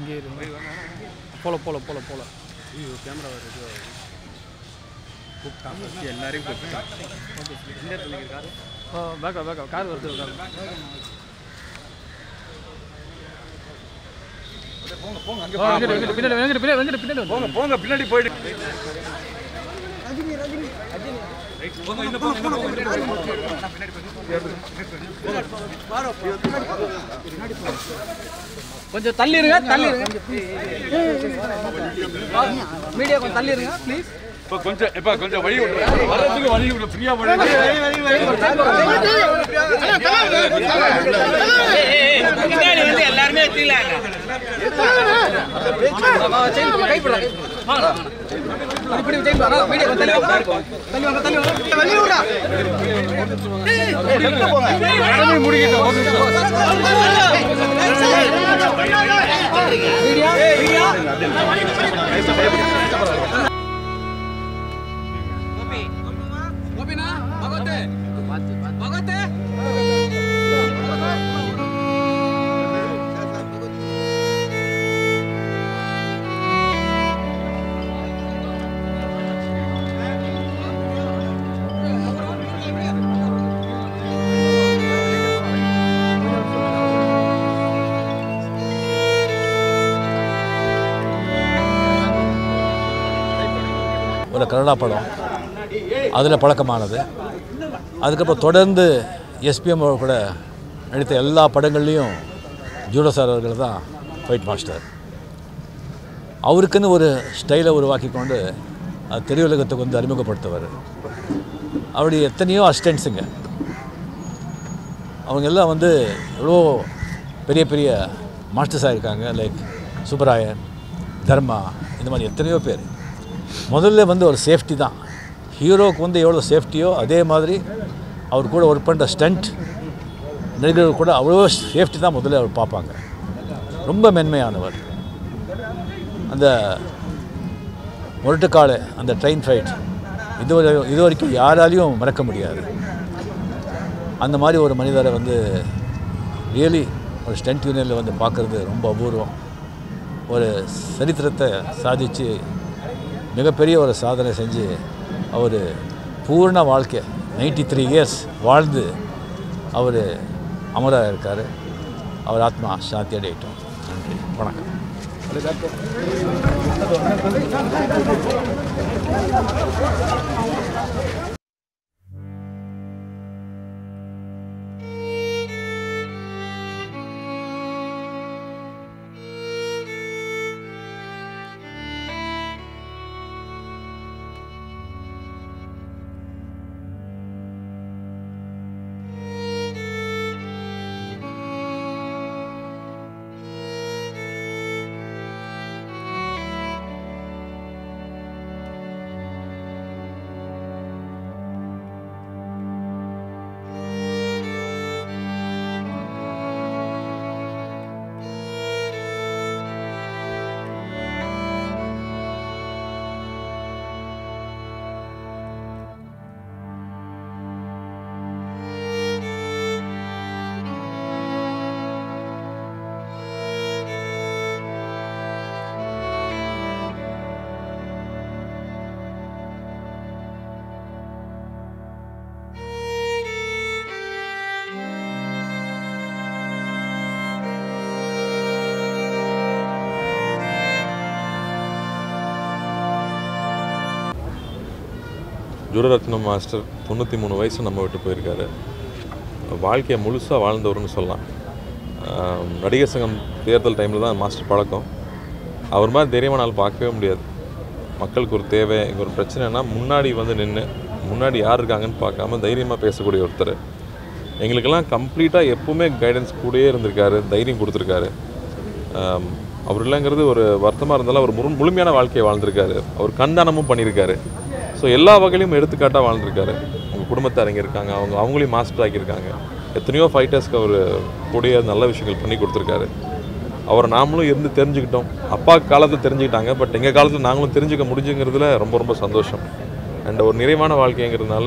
இங்கே இருக்கு போல போல போல போல ஐயோ கேமரா வருது கூப்பிட்டான் ஃபஸ்ட்டு எல்லாரையும் கூப்பிட்டான் எந்த இடத்துல இருக்காரு பேக்கா பேக்கா கார் வருது கார் பின்னாடி பின்னாடி வெங்கட் பின்னாடி வெங்கட் பின்னாடி வந்து போங்க போங்க பின்னாடி போயிடு கொஞ்சம் தள்ளி இருங்க தள்ளி இருங்க மீடியா கொஞ்சம் தள்ளி இருங்க ப்ளீஸ் இப்போ கொஞ்சம் இப்போ கொஞ்சம் வழி விடுறேன் வர்றதுக்கு வழி விடு ஃப்ரீயாக வழி பின்னாடி வந்து எல்லாருமே வச்சுக்கலாங்க கைப்படலாம் வாங்க இப்படி டைம் வர மீடியா கொஞ்சம் தள்ளி வாங்க தள்ளி வாங்க தள்ளி வாங்க தள்ளி விடுடா மீடியா மீடியா கோபினா பகவத்தே பகவத்தே ஒரு கன்னடா படம் அதில் பழக்கமானது அதுக்கப்புறம் தொடர்ந்து எஸ்பிஎம் கூட நடித்த எல்லா படங்கள்லேயும் ஜூடோ சார் அவர்கள் தான் ஃபைட் மாஸ்டர் அவருக்குன்னு ஒரு ஸ்டைலை உருவாக்கி கொண்டு அது திரையுலகத்துக்கு வந்து அறிமுகப்படுத்துவார் அப்படி எத்தனையோ அசிஸ்டன்ஸுங்க அவங்க எல்லாம் வந்து எவ்வளோ பெரிய பெரிய மாஸ்டர்ஸாக இருக்காங்க லைக் சுப்பராயன் தர்மா இந்த மாதிரி எத்தனையோ பேர் முதல்ல வந்து ஒரு சேஃப்டி தான் ஹீரோவுக்கு வந்து எவ்வளோ சேஃப்டியோ அதே மாதிரி அவர் கூட ஒர்க் பண்ணுற ஸ்டண்ட் நடிகர்கள் கூட அவ்வளோ சேஃப்டி தான் முதல்ல அவர் பார்ப்பாங்க ரொம்ப மென்மையானவர் அந்த முரட்டுக்காடு அந்த ட்ரெயின் ஃபைட் இதுவரை இது வரைக்கும் யாராலையும் மறக்க முடியாது அந்த மாதிரி ஒரு மனிதரை வந்து ரியலி ஒரு ஸ்டண்ட் யூனியனில் வந்து பார்க்குறது ரொம்ப அபூர்வம் ஒரு சரித்திரத்தை சாதித்து மிகப்பெரிய ஒரு சாதனை செஞ்சு அவர் பூர்ண வாழ்க்கை நைன்டி த்ரீ இயர்ஸ் வாழ்ந்து அவர் அமராக இருக்கார் அவர் ஆத்மா சாந்தி அடையட்டும் நன்றி வணக்கம் ஜுரரத்னம் மாஸ்டர் தொண்ணூற்றி மூணு வயசு நம்ம விட்டு போயிருக்காரு வாழ்க்கையை முழுசாக வாழ்ந்தவர்னு சொல்லலாம் ஆம், நடிகர் சங்கம் தேர்தல் டைமில் தான் மாஸ்டர் பழக்கம் அவர் மாதிரி தைரியமான ஆள் பார்க்கவே முடியாது மக்களுக்கு ஒரு தேவை இங்கே ஒரு பிரச்சனைனா முன்னாடி வந்து நின்று முன்னாடி யார் இருக்காங்கன்னு பார்க்காம தைரியமாக பேசக்கூடிய ஒருத்தர் எங்களுக்கெல்லாம் கம்ப்ளீட்டாக எப்பவுமே கைடன்ஸ் கூடயே இருந்திருக்காரு தைரியம் கொடுத்துருக்காரு ஆம், அவர் இல்லைங்கிறது ஒரு வருத்தமாக இருந்தாலும் அவர் முழு முழுமையான வாழ்க்கையை வாழ்ந்திருக்காரு அவர் கண்தானமும் பண்ணியிருக்காரு ஸோ எல்லா வகையிலும் எடுத்துக்காட்டாக வாழ்ந்திருக்காரு அவங்க குடும்பத்தை இறங்கியிருக்காங்க அவங்க அவங்களையும் மாஸ்டர் ஆக்கியிருக்காங்க எத்தனையோ ஃபைட்டர்ஸ்க்கு அவர் கூடிய நல்ல விஷயங்கள் பண்ணி கொடுத்துருக்காரு அவரை நாமளும் இருந்து தெரிஞ்சுக்கிட்டோம் அப்பா காலத்தில் தெரிஞ்சுக்கிட்டாங்க பட் எங்கள் காலத்தில் நாங்களும் தெரிஞ்சுக்க முடிஞ்சுங்கிறதுல ரொம்ப ரொம்ப சந்தோஷம் அண்ட் ஒரு நிறைவான வாழ்க்கைங்கிறதுனால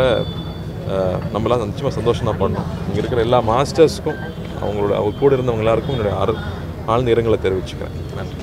அஹ், நம்மலாம் நிச்சயமாக சந்தோஷம் தான் பண்ணோம் இங்கே இருக்கிற எல்லா மாஸ்டர்ஸ்க்கும் அவங்களோட அவர் கூட இருந்தவங்க எல்லாருக்கும் என்னுடைய அரு ஆழ்ந்த இரங்கலை தெரிவிச்சுக்கிறேன் நன்றி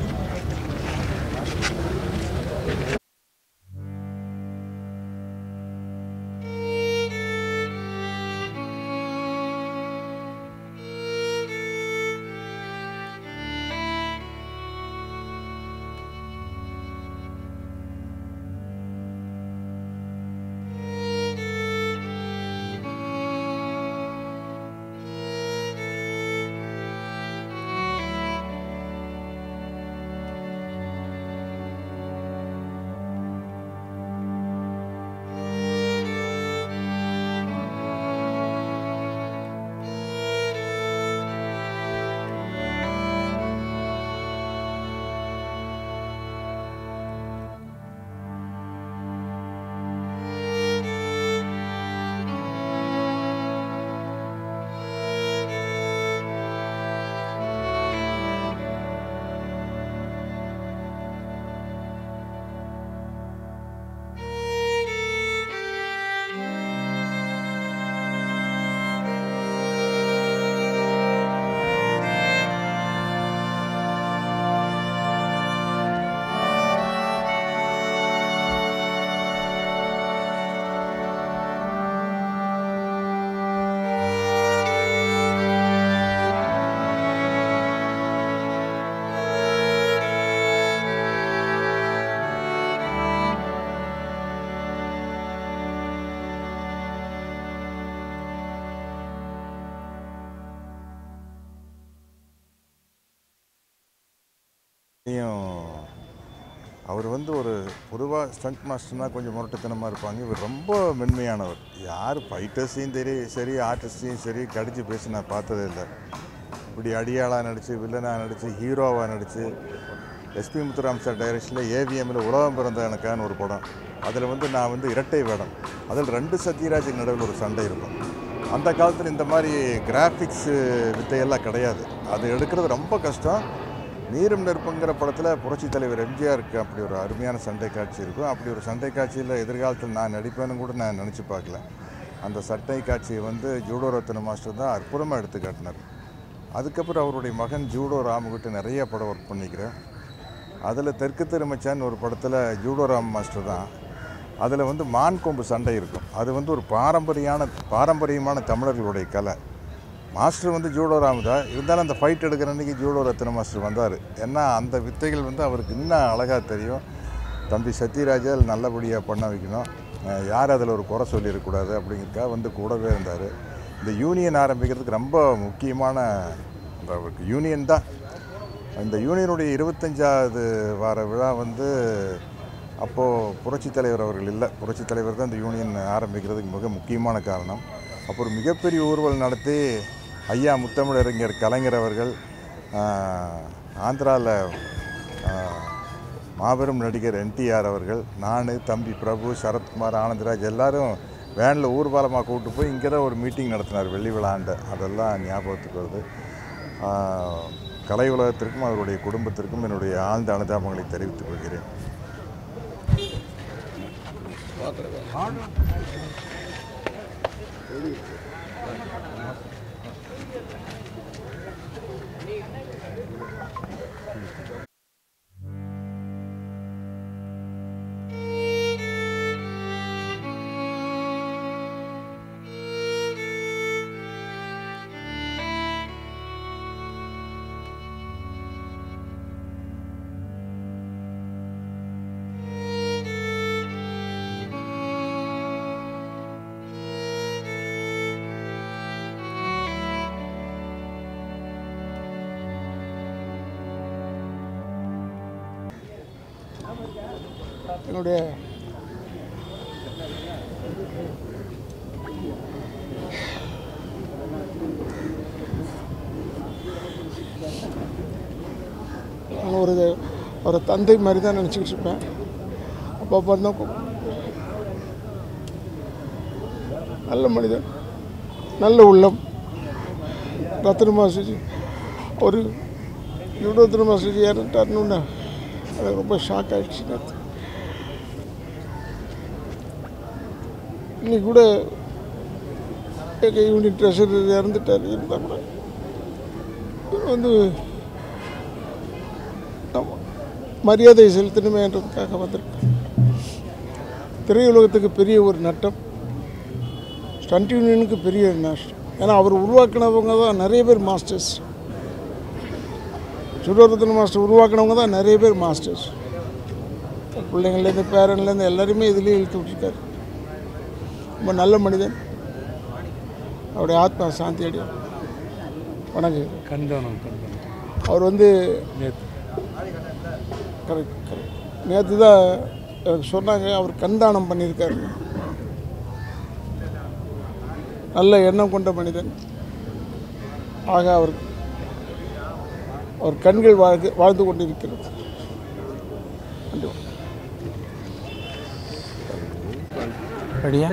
ஐயும் அவர் வந்து ஒரு பொதுவாக ஸ்டண்ட் மாஸ்டர்னா கொஞ்சம் முரட்டுத்தனமாக இருப்பாங்க இவர் ரொம்ப மென்மையானவர் யார் ஃபைட்டர்ஸையும் சரி சரி ஆர்டிஸ்டையும் சரி கடிச்சு பேசி நான் பார்த்ததே இல்லை இப்படி அடியாளாக நடித்து வில்லனாக நடித்து ஹீரோவாக நடித்து எஸ்பி முத்துராம் சார் டைரக்ஷனில் ஏவிஎம்மில் உலகம் பிறந்த எனக்கான ஒரு படம் அதில் வந்து நான் வந்து இரட்டை வேடம் அதில் ரெண்டு சத்யராஜுக்கு நடுவில் ஒரு சண்டை இருக்கும் அந்த காலத்தில் இந்த மாதிரி கிராஃபிக்ஸ் வித்தையெல்லாம் கிடையாது அது எடுக்கிறது ரொம்ப கஷ்டம் நீரும் நெருப்புங்கிற படத்தில் புரட்சி தலைவர் எம்ஜிஆருக்கு அப்படி ஒரு அருமையான சண்டை காட்சி இருக்கும் அப்படி ஒரு சண்டை காட்சியில் எதிர்காலத்தில் நான் நடிப்பேன்னு கூட நான் நினச்சி பார்க்கல அந்த சட்டை காட்சியை வந்து ஜூடோ ரத்ன மாஸ்டர் தான் அற்புதமாக எடுத்து காட்டினார் அதுக்கப்புறம் அவருடைய மகன் ஜூடோ ராமுகிட்ட நிறைய படம் ஒர்க் பண்ணிக்கிறேன் அதில் தெற்கு திருமச்சான் ஒரு படத்தில் ஜூடோ ராம் மாஸ்டர் தான் அதில் வந்து மான் கொம்பு சண்டை இருக்கும் அது வந்து ஒரு பாரம்பரியான பாரம்பரியமான தமிழர்களுடைய கலை மாஸ்டர் வந்து ஜூடோ ராம் தான் இருந்தாலும் அந்த ஃபைட் எடுக்கிற அன்றைக்கி ஜூடோ ரத்ன மாஸ்டர் வந்தார் ஏன்னா அந்த வித்தைகள் வந்து அவருக்கு இன்னும் அழகாக தெரியும் தம்பி சத்யராஜால் நல்லபடியாக பண்ண வைக்கணும் அஹ் யார் அதில் ஒரு குறை சொல்லிடக்கூடாது அப்படிங்கிறதுக்காக வந்து கூடவே இருந்தார் இந்த யூனியன் ஆரம்பிக்கிறதுக்கு ரொம்ப முக்கியமான அந்த அவருக்கு யூனியன் தான் இந்த யூனியனுடைய இருபத்தஞ்சாவது வார விழா வந்து அப்போது புரட்சித் தலைவர் அவர்கள் இல்லை புரட்சித் தலைவர் தான் இந்த யூனியன் ஆரம்பிக்கிறதுக்கு மிக முக்கியமான காரணம் அப்போ ஒரு மிகப்பெரிய ஊர்வலம் நடத்தி ஐயா முத்தமிழறிஞர் கலைஞர் அவர்கள் ஆந்திராவில் மாபெரும் நடிகர் என்டிஆர் அவர்கள் நான் தம்பி பிரபு சரத்குமார் ஆனந்தராஜ் எல்லாரும் வேனில் ஊர்வலமாக கூப்பிட்டு போய் இங்கே தான் ஒரு மீட்டிங் நடத்தினார் வெள்ளி விழாண்டு அதெல்லாம் ஞாபகத்துக்கு வருது ஆஹ், கலை உலகத்திற்கும் அவருடைய குடும்பத்திற்கும் என்னுடைய ஆழ்ந்த அனுதாபங்களை தெரிவித்துக் கொள்கிறேன் என்னுடைய நான் ஒரு ஒரு தந்தை மாதிரி தான் நினச்சிக்கிட்டு இருப்பேன் அப்போ தான் கூ- நல்ல மனிதன் நல்ல உள்ளம் ரத்ன மாஸ்டர்ஜி ஒரு யூடோ ரத்ன மாஸ்டர்ஜி இறந்துட்டாருன்னு எனக்கு ரொம்ப ஷாக் ஆகிடுச்சு நேற்று இன்னைக்கு கூட எங்கள் யூனிட் ட்ரெஷரர் இறந்துட்டார் இருந்தால் கூட இவர் வந்து நட்டம் மரியாதை செலுத்தணுமே என்றதுக்காக வந்திருக்கேன் திரையுலகத்துக்கு பெரிய ஒரு நட்டம் ஸ்டண்ட் யூனியனுக்கு பெரிய நஷ்டம் ஏன்னா அவர் உருவாக்கினவங்க தான் நிறைய பேர் மாஸ்டர்ஸ் சுடரத்தன மாஸ்டர் உருவாக்கினவங்க தான் நிறைய பேர் மாஸ்டர்ஸ் பிள்ளைங்கள்லேருந்து பேரன்லேருந்து எல்லாருமே இதுலேயே இழுத்து விட்டுருக்காரு ரொம்ப நல்ல மனிதன் அவருடைய ஆத்மா சாந்தி அடையும் வணக்கம் கண்டனம் கண்டனம் அவர் வந்து கரெக்ட் கரெக்ட் நேற்று தான் எனக்கு சொன்னாங்க அவர் கண்தானம் பண்ணியிருக்காரு நல்ல எண்ணம் கொண்ட மனிதன் ஆக அவர் அவர் கண்கள் வாழ்ந்து வாழ்ந்து கொண்டிருக்கிறது நன்றி ரெடியா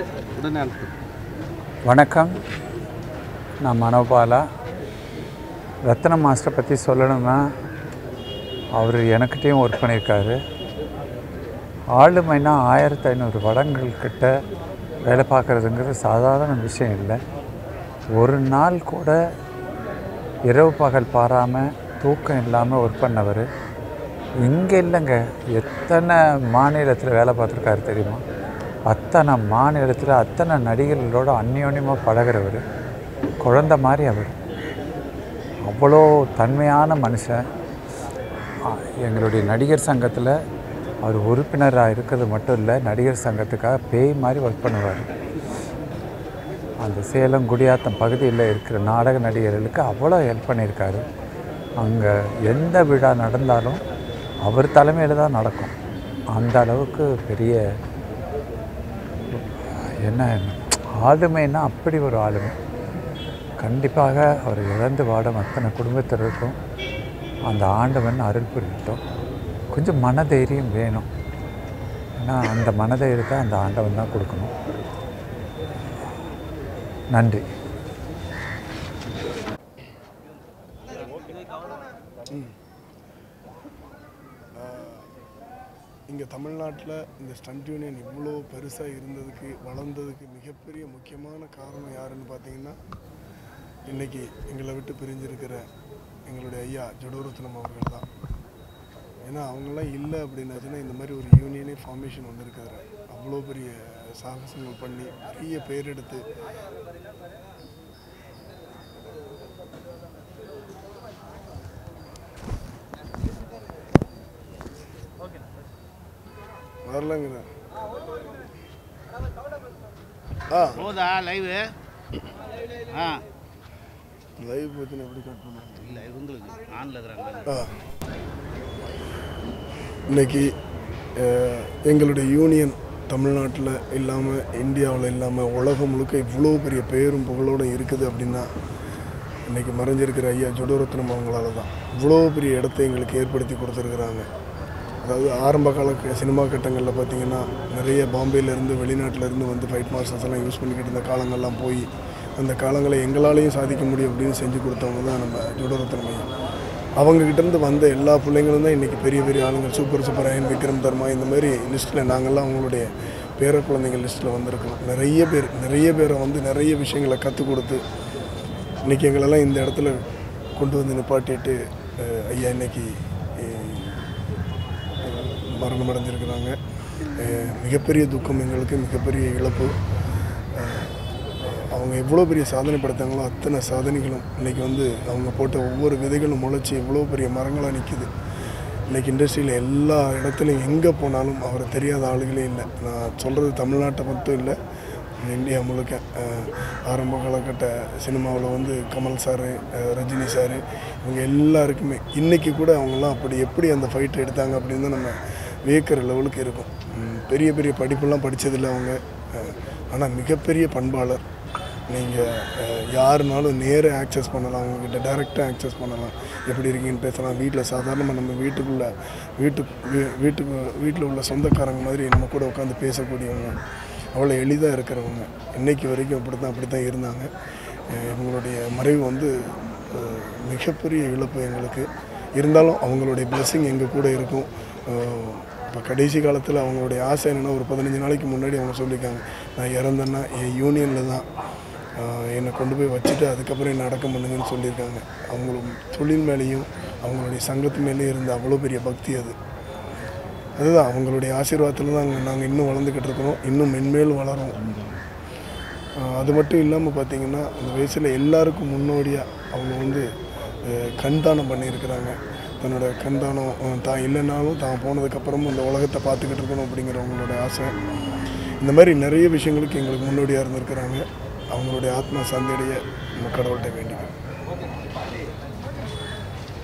வணக்கம் நான் மனோபாலா ரத்ன மாஸ்டரை பற்றி சொல்லணும்னா அவர் எனக்கிட்டேயும் ஒர்க் பண்ணியிருக்காரு ஆளுமைனா ஆயிரத்தி ஐநூறு படங்கள் கிட்ட வேலை பார்க்குறதுங்கிறது சாதாரண விஷயம் இல்லை ஒரு நாள் கூட இரவு பகல் பாராமல் தூக்கம் இல்லாமல் ஒர்க் பண்ணவர் இங்கே இல்லைங்க எத்தனை மாநிலத்தில் வேலை பார்த்துருக்காரு தெரியுமா அத்தனை மாநிலத்தில் அத்தனை நடிகர்களோட அந்யோன்யமாக பழகிறவர் குழந்த மாதிரி அவர் அவ்வளோ தன்மையான மனுஷன் அ, எங்களுடைய நடிகர் சங்கத்தில் அவர் உறுப்பினராக இருக்கிறது மட்டும் இல்லை நடிகர் சங்கத்துக்காக பேய் மாதிரி ஒர்க் பண்ணுவார் அந்த சேலம் குடியாத்தம் பகுதியில் இருக்கிற நாடக நடிகர்களுக்கு அவ்வளோ ஹெல்ப் பண்ணியிருக்காரு அங்கே எந்த விழா நடந்தாலும் அவர் தலைமையில் தான் நடக்கும் அந்த அளவுக்கு பெரிய என்ன ஆளுமைன்னா அப்படி ஒரு ஆளுமை கண்டிப்பாக அவர் இழந்து வாடும் அத்தனை குடும்பத்தினருக்கும் அந்த ஆண்டவன் அருள் புரியட்டும் கொஞ்சம் மனதைரியம் வேணும் ஏன்னா அந்த மனதைரியத்தை அந்த ஆண்டவன் தான் கொடுக்கணும் நன்றி இங்கே தமிழ்நாட்டில் இந்த ஸ்டண்ட் யூனியன் இவ்வளோ பெருசாக இருந்ததுக்கு வளர்ந்ததுக்கு மிகப்பெரிய முக்கியமான காரணம் யாருன்னு பார்த்தீங்கன்னா இன்றைக்கி எங்களை விட்டு பிரிஞ்சிருக்கிற எங்களுடைய ஐயா ஜடோரத்னம் அவர்கள் தான் ஏன்னா அவங்களாம் இல்லை அப்படின்னாச்சுன்னா இந்த மாதிரி ஒரு யூனியனே ஃபார்மேஷன் வந்திருக்காரு அவ்வளோ பெரிய சாகசங்கள் பண்ணி பெரிய பேர் எடுத்து வரலங்கிறேன் ஆ போதா லைவ் ஆ லைவ் பற்றின எப்படி கட் பண்ணுவாங்க இல்லை உங்களுக்கு ஆன்ல இருக்கிறாங்க ஆ. இன்னைக்கு அஹ், எங்களுடைய யூனியன் தமிழ்நாட்டில் இல்லாமல் இந்தியாவில் இல்லாமல் உலகம் முழுக்க இவ்வளோ பெரிய பேரும் புகழோடும் இருக்குது அப்படின்னா இன்னைக்கு மறைஞ்சிருக்கிற ஐயா ஜுடோரத்னம் அவங்களால தான் இவ்வளோ பெரிய இடத்தை எங்களுக்கு ஏற்படுத்தி கொடுத்துருக்குறாங்க அதாவது ஆரம்ப கால க- சினிமா கட்டங்களில் பார்த்தீங்கன்னா நிறைய பாம்பேலேருந்து வெளிநாட்டிலேருந்து வந்து ஃபைட் மாஸ்டர்ஸ் எல்லாம் யூஸ் பண்ணிக்கிட்டு இருந்த காலங்கள்லாம் போய் அந்த காலங்களை எங்களாலேயும் சாதிக்க முடியும் அப்படின்னு செஞ்சு கொடுத்தவங்க தான் நம்ம ஜுடோரத்னம் ஐயா அவங்ககிட்ட இருந்து வந்த எல்லா பிள்ளைங்களும் தான் இன்றைக்கி பெரிய பெரிய ஆளுங்க சூப்பர் சூப்பர் அயன் விக்ரம் தர்மா இந்த மாதிரி லிஸ்ட்டில் நாங்கள்லாம் அவங்களுடைய பேர குழந்தைங்க லிஸ்ட்டில் வந்திருக்கோம் நிறைய பேர் நிறைய பேரை வந்து நிறைய விஷயங்களை கற்றுக் கொடுத்து இன்றைக்கி எங்களெல்லாம் இந்த இடத்துல கொண்டு வந்து நிப்பாட்டிட்டு அஹ், ஐயா இன்னைக்கு அஹ், மரணம் அடைஞ்சிருக்கிறாங்க அஹ், மிகப்பெரிய துக்கம் எங்களுக்கு மிகப்பெரிய இழப்பு அஹ், அவங்க எவ்வளோ பெரிய சாதனை படுத்தாங்களோ அத்தனை சாதனைகளும் இன்றைக்கி வந்து அவங்க போட்ட ஒவ்வொரு விதைகளும் முளைச்சி எவ்வளோ பெரிய மரங்களாக நிற்கிது இன்றைக்கி இண்டஸ்ட்ரியில் எல்லா இடத்துலையும் எங்கே போனாலும் அவரை தெரியாத ஆளுகளே இல்லை நான் சொல்கிறது தமிழ்நாட்டை மட்டும் இல்லை இந்தியா முழுக்க அஹ், ஆரம்ப காலகட்ட சினிமாவில் வந்து கமல் சாரு அஹ், ரஜினி சாரு இவங்க எல்லாருக்குமே இன்றைக்கி கூட அவங்கெல்லாம் அப்படி எப்படி அந்த ஃபைட் எடுத்தாங்க அப்படின்னு தான் நம்ம வியக்கிற லெவலுக்கு இருக்கும் ம், பெரிய பெரிய படிப்பெல்லாம் படித்ததில்லை அவங்க ஆனால் மிகப்பெரிய பண்பாளர் நீங்கள் யாருனாலும் நேராக ஆக்சஸ் பண்ணலாம் அவங்கக்கிட்ட டைரெக்டாக ஆக்சஸ் பண்ணலாம் எப்படி இருக்கீங்கன்னு பேசலாம் வீட்டில் சாதாரணமாக நம்ம வீட்டுக்குள்ளே வீட்டு வீ- வீட்டுக்கு வீட்டில் உள்ள சொந்தக்காரங்க மாதிரி நம்ம கூட உட்காந்து பேசக்கூடியவங்க அவ்வளோ எளிதாக இருக்கிறவங்க இன்னைக்கு வரைக்கும் அப்படி தான் அப்படி தான் இருந்தாங்க அஹ் இவங்களுடைய மறைவு வந்து அஹ், மிகப்பெரிய இழப்பு எங்களுக்கு இருந்தாலும் அவங்களுடைய blessing எங்கள் கூட இருக்கும் இப்போ கடைசி காலத்தில் அவங்களுடைய ஆசை என்னென்னா ஒரு பதினஞ்சு நாளைக்கு முன்னாடி அவங்க சொல்லியிருக்காங்க நான் இறந்தேன்னா என் யூனியனில் தான் ஆஹ் என்னை கொண்டு போய் வச்சுட்டு அதுக்கப்புறம் என்ன அடக்கம் பண்ணுங்கன்னு சொல்லியிருக்காங்க அவங்களும் தொழில் மேலேயும் அவங்களுடைய சங்கத்து மேலேயும் இருந்த அவ்வளோ பெரிய பக்தி அது அதுதான் அவங்களுடைய ஆசீர்வாதத்தில் தான் நாங்கள் இன்னும் வளர்ந்துக்கிட்டு இருக்கிறோம் இன்னும் மென்மேலும் வளரும் ஆஹ் அது மட்டும் இல்லாமல் பார்த்தீங்கன்னா அந்த வயசில் எல்லாருக்கும் முன்னோடியாக அவங்க வந்து அஹ், கண் தானம் பண்ணியிருக்கிறாங்க தன்னோட கண் தானம் அஹ், தான் இல்லைனாலும் தான் போனதுக்கப்புறமும் இந்த உலகத்தை பார்த்துக்கிட்டு இருக்கணும் அப்படிங்கிற அவங்களோட ஆசை இந்த மாதிரி நிறைய விஷயங்களுக்கு எங்களுக்கு முன்னோடியாக இருந்திருக்கிறாங்க அவங்களுடைய ஆத்மா சாந்தியடைய நம்ம கடவுள்கிட்ட வேண்டிக்கிறோம்